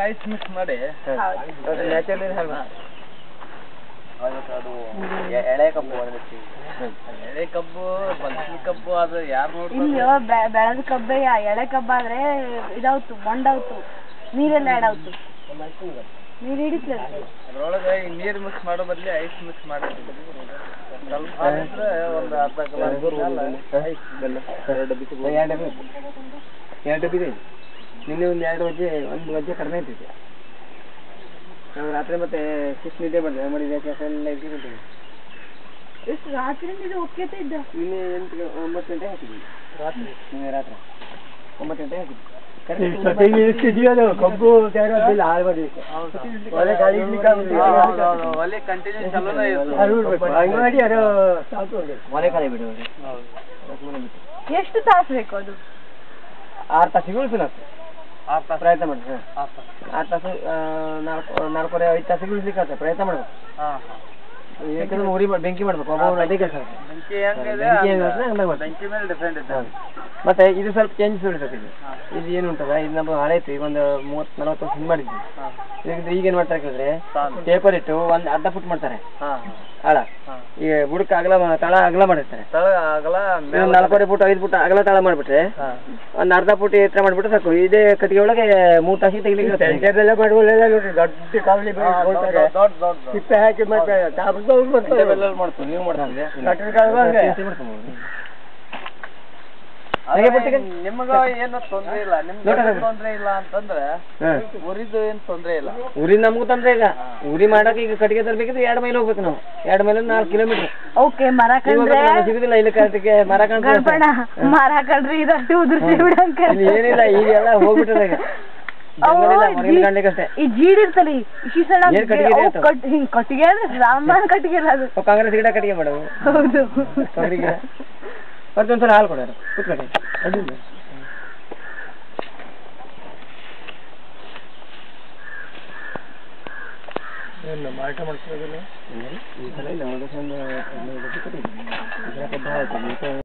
Ice mix ಮಾಡಿ ಹೌದು natural ಅಲ್ವಾ ಅದು ಎ- ಎಳೆ ಕಬ್ಬು ಅದಕ್ಕೆ ಎಳೆ ಕಬ್ಬು ಬಲ್ಸಿ ಕಬ್ಬು ಅದು ಯಾರು ಇಲ್ಲಿ ನೋಡ್ತಾರೆ ಬೆಳೆದ ಕಬ್ಬೆ ಎಳೆ ಕಬ್ಬಾದ್ರೆ ಇದಾವ್ತು ಮೊಂಡಾವ್ತು ನೀರೆಲ್ಲ ಎಡಾವ್ತು ನೀರು ಹಿಡಿತದೆ ಅದ್ರೊಳಗೆ ಈ ನೀರು ಮಿಕ್ಸ್ ಮಾಡೋ ಬದ್ಲಿ ಐಸ್ ಮಿಕ್ಸ್ ಮಾಡಿರ್ತೀವಿ ಸ್ವಲ್ಪ ಹಾಕಿದ್ರೆ ಒಂದು ಅರ್ಧ ಕಿಲೋ ಐಸ್ ಬೆಲ್ಲ ಎರಡು ಡಬ್ಬಿ ಸಿಗ್ಬೋದು. ಎರಡು ಡಬ್ಬಿ ಎರಡು ಡಬ್ಬಿ ಇದೆ ನಿನ್ನೆ ಒಂದು ಎರಡು ವಜ್ಜೆ ಒಂದು ವಜ್ಜೆ ಕಡಿಮೆ ಇರ್ತೈತೆ ನಾವು ರಾತ್ರಿ ಮತ್ತೆ ಶಿಸ್ತು ನಿದ್ದೆ ಮಾಡಿದೆ ಮಾಡಿದ ಕೆಲಸ ಎಲ್ಲ ಇಟ್ಟಿರ್ತೀವಿ ಎಷ್ಟು ರಾತ್ರಿಯಿಂದ ಇದು ಒಕ್ಕೇತ ಇದ್ದ ನಿನ್ನೆ ಎಂಟು ಗ- ಒಂಬತ್ತು ಗಂಟೆ ಹಾಕಿದ್ವಿ ರಾತ್ರಿ ನಿನ್ನೆ ರಾತ್ರಿ ಒಂಬತ್ತು ಗಂಟೆ ಹಾಕಿದ್ವಿ ಕಬ್ಬು ಸೇರೋದಿಲ್ಲ ಹಾಳು ಬರಲಿಕ್ಕೆ ಒಲೆ ಗಾಳಿ ಇಡ್ಲಿಕ್ಕೆ ಆಗುದಿಲ್ಲ. ಹೌದು, ಹೌದು, ಒಲೆ ಕಂಟಿನ್ಯೂ ಚಲೋನೇ ಇತ್ತು ಅದು ಬಿಡ್ಬೇಕು. ಹಂಗ್ ಮಾಡಿ ಅದು ಸಾಕು ಒಲೆ ಖಾಲಿ ಬಿಡು ಎಷ್ಟು ತಾಸು ಬೇಕು ಅದು ಆರು ತಾಸಿಗೆ ಉಳಿಸಿಲ್ಲ ಆರು ತಾಸು ಪ್ರಯತ್ನ ಮಾಡಿ ಹಾಂ ಆರು ತಾಸು ಆರು ತಾಸು ಆ, ನಾಲ್ಕು ನಾಲ್ಕೂವರೆ ಐದು ತಾಸಿಗೆ ಉಳಿಸ್ಲಿಕ್ಕೆ ಆಗ್ತದೆ ಪ್ರಯತ್ನ ಮಾಡ್ಬೇಕು ಹಾಂ ಹಾಂ ಯಾಕಂದ್ರೆ ಉರಿ ಮಾಡ್- ಬೆಂಕಿ ಮಾಡ್ಬೇಕು ಒಬ್ಬೊಬ್ರು ಅದೇ ಕೆಲಸ ಬೆಂಕಿ ಹೆಂಗಿದೆ ಬೆಂಕಿ ಹೆಂಗ್ ಹಂಗ- ಇರ್ತದೆ ಹಂಗ್ ಮಾಡ್ಬೇಕು. ಬೆಂಕಿ ಮೇಲೆ ಡಿಪೆಂಡ್ ಇದೆ ಮತ್ತೆ ಇದು ಸ್ವಲ್ಪ ಚೇಂಜಸ್ ಉಳಿತದೆ ಇದು ಹಾಂ. ಇದು ಏನು ಉಂಟಲ್ಲ ಇದು ನಮ್ಮ ಹಳೆ ಇತ್ತು ಈಗ ಒಂದು ಮೂವತ್ತು ನಲವತ್ತು ವರ್ಷ ಹಿಂದೆ ಮಾಡಿದ್ವಿ ಹಾಂ ಈಗ ಈಗ ಏನು ಮಾಡ್ತಾರೆ ಕೇಳಿದ್ರೆ ಸಾಲು. ಪೇಪರ್ ಇಟ್ಟು ಒಂದು ಅರ್ಧ ಫುಟ್ ಮಾಡ್ತಾರೆ ಹಾಂ ಆಳ ಹಾಂ ಈಗ ಬುಡಕ್ಕೆ ಅಗಲ ಮಾ- ತಳ ಅಗಲ ಮಾಡಿರ್ತಾರೆ ತಳ ಆಗಲ್ಲ ಇನ್ನೊಂದು ನಾಲ್ಕೂವರೆ ಫುಟ್ ಐದು ಫುಟ್ ಅಗಲ ತಳ ಮಾಡಿಬಿಟ್ರೆ ಹಾಂ ಒಂದು ಅರ್ಧ ಫುಟ್ ಎತ್ತರ ಮಾಡಿಬಿಟ್ರೆ ಸಾಕು ಇದೇ ಕಟ್ಟಿಗೆ ಒಳಗೆ ಮೂರು ತಾಸಿಗೆ ತೆಗಿಲಿಕ್ಕೆ ದೊಡ್ಡ ಕಾವಲಿ ದೊಡ್ಡ ದೊಡ್ಡ ದೊಡ್ಡ ಸಿಪ್ಪೆ ಹಾಕಿ ಮತ್ತೆ ಬೆಲ್ಲಲ್ಲಿ ಮಾಡ್ತೀವಿ ನೀವು ಮಾಡ್ತೀವಿ ಹಾಗೆ ಬಿಟ್ಟಿಗೆ? ನಿಮ್ಗ ಏನು ತೊಂದ್ರೆ ಇಲ್ಲ ನಿಮ್ಗೆ ನೋಡೋಣ. ಏನು ತೊಂದ್ರೆ ಇಲ್ಲ ಅಂತಂದ್ರೆ ಉರಿದು ಏನ್ ತೊಂದ್ರೆ ಇಲ್ಲ ಉರಿ ನಮಗೂ ತಂದ್ರೆ ಈಗ ಉರಿ ಮಾಡಕ್ಕೆ ಈಗ ಕಟ್ಟಿಗೆ ತರಬೇಕಿದ್ರೆ ಎರಡು ಮೈಲ್ ಹೋಗ್ಬೇಕು ನಾವು ಎರಡು ಮೈಲ್ ನಾಲ್ಕು ಕಿಲೋಮೀಟರ್ ಓಕೆ ಮರ ಇವಾಗ ಕಂಡ್ರೆ ನಮ್ಗೆ ಸಿಗುದಿಲ್ಲ ಇಲ್ಲಿ ಕಟ್ಟಿಗೆ ಮರ ಕಾಣ್ತದೆ ಗಣಪಣ ಮರ ಕಂಡ್ರೆ ಇದಷ್ಟು ಉದುರ್ಸಿ ಬಿಡಂಕ ಇಲ್ಲಿ ಏನಿಲ್ಲ ಈಗೆಲ್ಲ ಹೋಗ್ಬಿಟ್ಟದೆ ಈಗ ಜಂಗಲಿಲ್ಲ ಮನೆಯಲ್ಲಿ ಕಾಣ್ಲಿಕ್ಕೆ ಅಷ್ಟೇ ಈ ಜೀಡ್ ಇರ್ತಲ್ಲ ಈ ಶಿಸಣ ಏನ್ ಕಟ್ಟಿಗೆ ಇದೆ ಅದು? ಹಿಂಗ್ ಕಟ್ಟಿಗೆ ಅಂದ್ರೆ ರಾಮನ್ ಕಟ್ಟಿಗೆ ಅಲ್ಲ ಅದು ಅವ್ ಕಾಂಗ್ರೆಸ್ ಗಿಡ ಕಟ್ಟಿಗೆ ಮಾಡವು ಹೌದು ತೊಗರಿ ಗಿಡ ಮತ್ತೆ ಒಂದ್ಸಲ ಹಾಲು ಕೊಡೋರು ಕೂತ್ಕೊಳ್ಳಿ ಅಡ್ಡಿಲ್ಲ ಏನು ಮಾರಾಟ ಮಾಡ್ತಿರೋದಿಲ್ಲ ಈ ಸಲ ಇಲ್ಲ ಒಂದು ವರ್ಷ ಒಂದು ಹದಿನೈದು ವರ್ಷ ಕೊಟ್ಟಿದ್ದೆ. ಈ ಸಲ ಕಬ್ಬು ಆಯ್ತು. ಈ ಸಲ